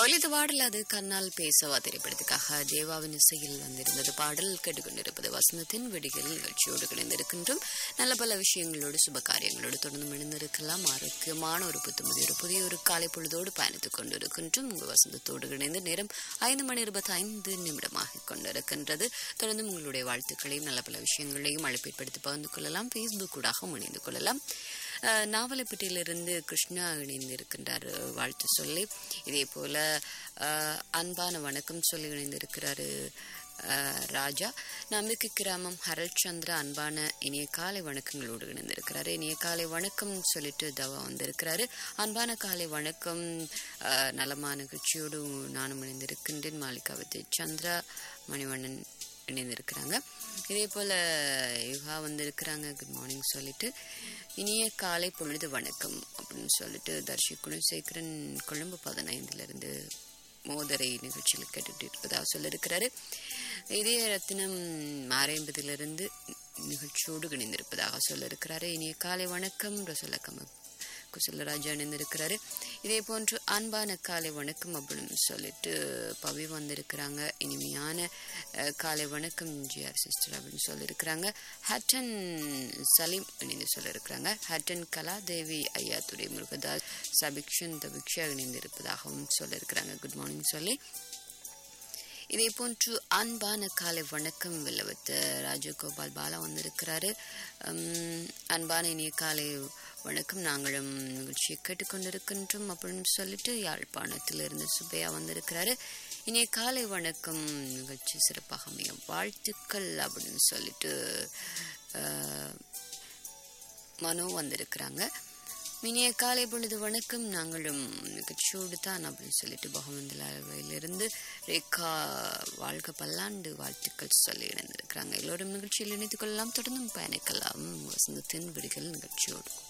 ஒலிது பாடல் அது கண்ணால் பேசவா திரைப்படத்துக்காக தேவாவின் இசையில் வந்திருந்தது பாடல் கேட்டுக்கொண்டிருப்பது வசந்தத்தின் விடிகள் நிகழ்ச்சியோடு கிடந்திருக்கின்றோம் நல்ல பல விஷயங்களோடு சுப காரியங்களோடு தொடர்ந்து இணைந்திருக்கலாம் ஆரோக்கியமான ஒரு புத்தமுதி ஒரு புதிய ஒரு காலை பொழுதோடு பயணித்துக் கொண்டிருக்கின்றோம் உங்கள் வசந்தத்தோடு இணைந்த நேரம் ஐந்து மணி இருபத்தி ஐந்து நிமிடமாக கொண்டிருக்கின்றது தொடர்ந்து உங்களுடைய வாழ்த்துக்களையும் நல்ல பல விஷயங்களையும் அழைப்பேற்படுத்தி பகிர்ந்து கொள்ளலாம் ஃபேஸ்புக் கூடாக இணைந்து கொள்ளலாம் அஹ், நாவலப்பட்டியிலிருந்து கிருஷ்ணா இணைந்திருக்கின்றார் அஹ், வாழ்த்து சொல்லி இதே போல அஹ், அன்பான வணக்கம் சொல்லி இணைந்திருக்கிறாரு அஹ், ராஜா நம்பிக்கை கிராமம் ஹரல் சந்திரா அன்பான இனிய காலை வணக்கங்களோடு இணைந்திருக்கிறாரு இனிய காலை வணக்கம் சொல்லிட்டு தவா வந்திருக்கிறாரு அன்பான காலை வணக்கம் அஹ், நலமான நிகழ்ச்சியோடு நானும் இணைந்திருக்கின்றேன் மாளிகாவதி சந்திரா மணிவண்ணன் இணைந்திருக்கிறாங்க இதே போல் யுகா வந்திருக்கிறாங்க குட் மார்னிங் சொல்லிட்டு இனிய காலை பொழுது வணக்கம் அப்படின்னு சொல்லிட்டு தர்ஷி குணசேகரன் கொழும்பு பதினைந்துலேருந்து மோதரை நிகழ்ச்சியில் கேட்டுட்டு இருப்பதாக சொல்லியிருக்கிறாரு இதய ரத்தினம் மாரையம்பதிலிருந்து நிகழ்ச்சியோடு இணைந்திருப்பதாக சொல்லியிருக்கிறாரு இனிய காலை வணக்கம் ரசலக்கம குசலராஜா இணைந்திருக்கிறாரு இதே போன்று அன்பான காலை வணக்கம் அப்படின்னு சொல்லிட்டு பவி வந்திருக்கிறாங்க இனிமையான அஹ், காலை வணக்கம் ஜிஆர் சிஸ்டர் அப்படின்னு சொல்லியிருக்கிறாங்க ஹட்டன் சலீம் இணைந்து சொல்லியிருக்கிறாங்க ஹட்டன் கலாதேவி ஐயா துரை முருகதாஸ் சபிக்ஷன் தபிக்ஷா இணைந்திருப்பதாகவும் சொல்லியிருக்கிறாங்க குட் மார்னிங் சொல்லி இதே போன்று அன்பான காலை வணக்கம் வெள்ளவத்து ராஜகோபால் பாலா வந்திருக்கிறாரு உம், அன்பான இனிய காலை வணக்கம் நாங்களும் நிகழ்ச்சியை கேட்டுக்கொண்டிருக்கின்றோம் அப்படின்னு சொல்லிட்டு யாழ்ப்பாணத்திலிருந்து சுப்பையா வந்திருக்கிறாரு இனிய காலை வணக்கம் நிகழ்ச்சி சிறப்பாக அமையும் வாழ்த்துக்கள் அப்படின்னு சொல்லிட்டு அஹ், மனோ வந்திருக்கிறாங்க இனிய காலை பொழுது வணக்கம் நாங்களும் நிகழ்ச்சியோடு தான் அப்படின்னு சொல்லிட்டு பகவந்தலாவிலிருந்து ரேகா வாழ்க பல்லாண்டு வாழ்த்துக்கள் சொல்லி இணைந்திருக்கிறாங்க எல்லோரும் நிகழ்ச்சியில் இணைத்துக் கொள்ளலாம் தொடர்ந்தும் பயணிக்கலாம் வசந்தத்தின் விடுகள் நிகழ்ச்சியோடு